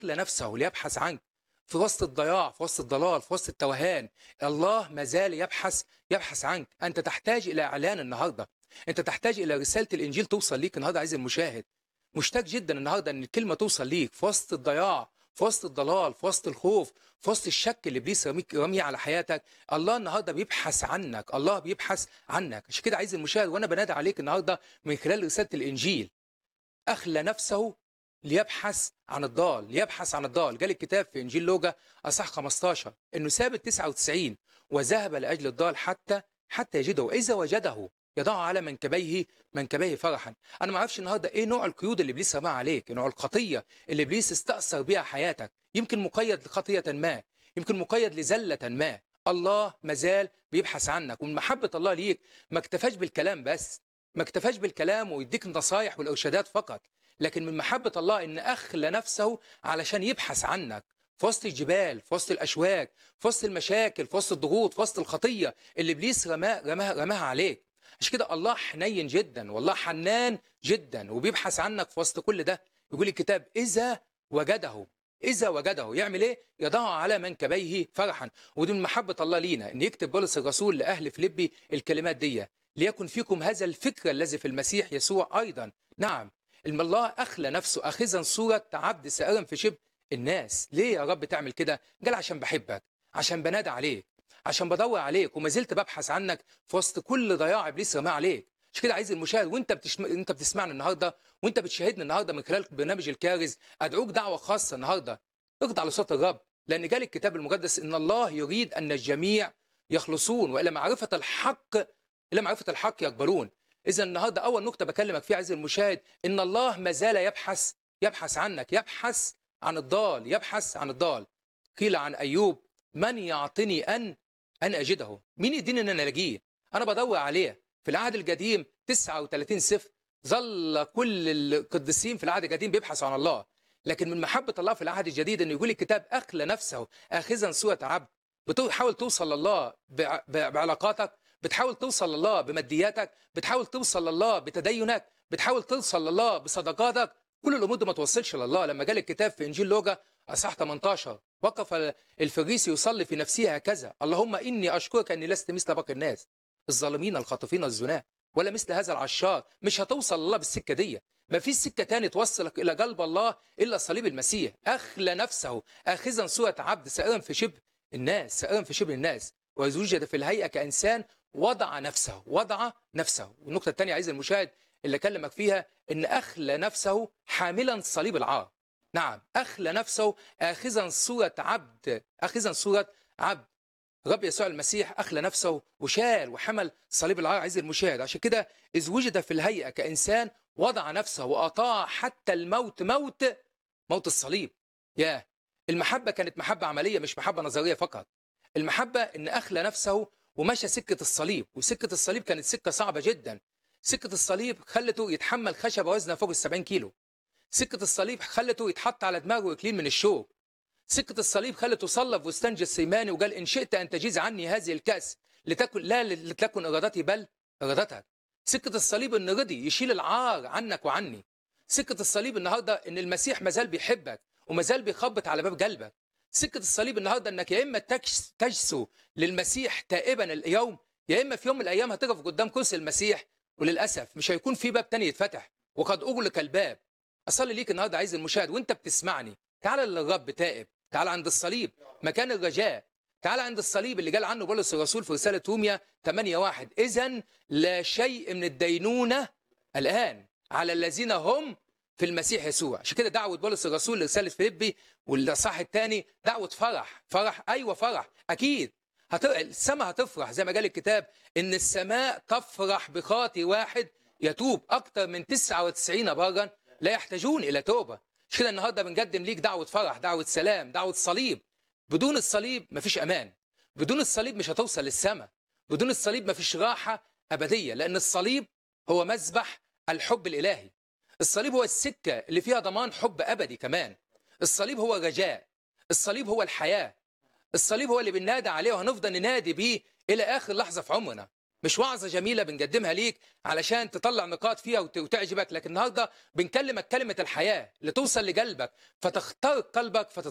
اخلى نفسه ليبحث عنك في وسط الضياع في وسط الضلال في وسط التوهان الله ما زال يبحث يبحث عنك انت تحتاج الى اعلان النهارده انت تحتاج الى رساله الانجيل توصل ليك النهارده عايز المشاهد مشتاق جدا النهارده ان الكلمه توصل ليك في وسط الضياع في وسط الضلال في وسط الخوف في وسط الشك اللي ابليس رميك رميه على حياتك الله النهارده بيبحث عنك الله بيبحث عنك عشان كده عايز المشاهد وانا بنادي عليك النهارده من خلال رساله الانجيل اخلى نفسه ليبحث عن الضال ليبحث عن الضال جال الكتاب في انجيل لوجا اصح 15 انه ساب ال 99 وذهب لاجل الضال حتى حتى يجده واذا وجده يضع على منكبيه منكبيه فرحا انا ما اعرفش النهارده ايه نوع القيود اللي ابليس رماها عليك نوع الخطيه اللي ابليس استاثر بيها حياتك يمكن مقيد لخطيه ما يمكن مقيد لزله ما الله مازال بيبحث عنك ومن محبه الله ليك ما اكتفاش بالكلام بس ما اكتفاش بالكلام ويديك النصايح والارشادات فقط لكن من محبه الله ان اخلى نفسه علشان يبحث عنك في وسط الجبال في وسط الاشواك في وسط المشاكل في وسط الضغوط في وسط الخطيه اللي ابليس رماها رماها رماها عليك عشان كده الله حنين جدا والله حنان جدا وبيبحث عنك في وسط كل ده يقول الكتاب اذا وجده اذا وجده يعمل ايه يضع على منكبيه فرحا ودي من محبه الله لينا ان يكتب بولس الرسول لاهل فيليبي الكلمات دي ليكن فيكم هذا الفكر الذي في المسيح يسوع ايضا نعم الم الله اخلى نفسه اخذا صوره عبد سائرا في شبه الناس ليه يا رب تعمل كده قال عشان بحبك عشان بنادى عليك عشان بدور عليك وما زلت ببحث عنك في وسط كل ضياع ابليس رماه عليك مش كده عايز المشاهد وانت بتشم... انت بتسمعنا النهارده وانت بتشاهدنا النهارده من خلال برنامج الكارز ادعوك دعوه خاصه النهارده اخضع لصوت الرب لان جال الكتاب المقدس ان الله يريد ان الجميع يخلصون والى معرفه الحق الى معرفه الحق يقبلون اذا النهارده اول نقطه بكلمك فيها عزيزي المشاهد ان الله ما زال يبحث يبحث عنك يبحث عن الضال يبحث عن الضال قيل عن ايوب من يعطني ان ان اجده مين يديني ان انا الاقيه انا بدور عليه في العهد القديم 39 سفر ظل كل القديسين في العهد القديم بيبحثوا عن الله لكن من محبه الله في العهد الجديد انه يقول الكتاب اخلى نفسه اخذا صوره عبد بتحاول توصل لله بع- ب- بعلاقاتك بتحاول توصل لله بمادياتك بتحاول توصل لله بتدينك بتحاول توصل لله بصدقاتك كل الامور دي ما توصلش لله لما جاء الكتاب في انجيل لوقا اصحاح 18 وقف الفريسي يصلي في نفسه هكذا اللهم اني اشكرك اني لست مثل باقي الناس الظالمين الخاطفين الزناه ولا مثل هذا العشار مش هتوصل لله بالسكه دي ما فيش سكه تاني توصلك الى قلب الله الا صليب المسيح اخلى نفسه اخذا صوره عبد سائرا في شبه الناس سائرا في شبه الناس ويوجد في الهيئه كانسان وضع نفسه وضع نفسه والنقطه الثانيه عايز المشاهد اللي اكلمك فيها ان اخلى نفسه حاملا صليب العار نعم اخلى نفسه اخذا صوره عبد اخذا صوره عبد رب يسوع المسيح اخلى نفسه وشال وحمل صليب العار عز المشاهد عشان كده اذ وجد في الهيئه كانسان وضع نفسه واطاع حتى الموت موت موت الصليب ياه المحبه كانت محبه عمليه مش محبه نظريه فقط المحبه ان اخلى نفسه ومشى سكه الصليب وسكه الصليب كانت سكه صعبه جدا سكه الصليب خلته يتحمل خشبه وزنها فوق ال 70 كيلو سكه الصليب خلته يتحط على دماغه اكليل من الشوك سكة الصليب خلته صلى في وستان جسيماني وقال إن شئت أن تجيز عني هذه الكأس لتكن لا لتكن إرادتي بل إرادتك سكة الصليب إن رضي يشيل العار عنك وعني سكة الصليب النهاردة إن المسيح مازال بيحبك ومازال بيخبط على باب قلبك سكة الصليب النهاردة إنك يا إما تكس- تجسو للمسيح تائبا اليوم يا إما في يوم من الأيام هتقف قدام كرسي المسيح وللأسف مش هيكون في باب تاني يتفتح وقد أغلق الباب أصلي ليك النهاردة عايز المشاهد وأنت بتسمعني تعال للرب تائب تعال عند الصليب مكان الرجاء تعال عند الصليب اللي قال عنه بولس الرسول في رسالة روميا 8 واحد إذا لا شيء من الدينونة الآن على الذين هم في المسيح يسوع عشان كده دعوة بولس الرسول لرسالة فيليبي والصح الثاني دعوة فرح فرح أيوة فرح أكيد هت... السماء هتفرح زي ما قال الكتاب إن السماء تفرح بخاطي واحد يتوب أكثر من 99 برا لا يحتاجون إلى توبة مش كده النهارده بنقدم ليك دعوه فرح دعوه سلام دعوه صليب بدون الصليب مفيش امان بدون الصليب مش هتوصل للسماء بدون الصليب مفيش راحه ابديه لان الصليب هو مذبح الحب الالهي الصليب هو السكه اللي فيها ضمان حب ابدي كمان الصليب هو رجاء الصليب هو الحياه الصليب هو اللي بننادى عليه وهنفضل ننادي بيه الى اخر لحظه في عمرنا مش وعظه جميله بنقدمها ليك علشان تطلع نقاط فيها وت- وتعجبك لكن النهارده بنكلمك كلمه الحياه اللي توصل لقلبك فتخترق قلبك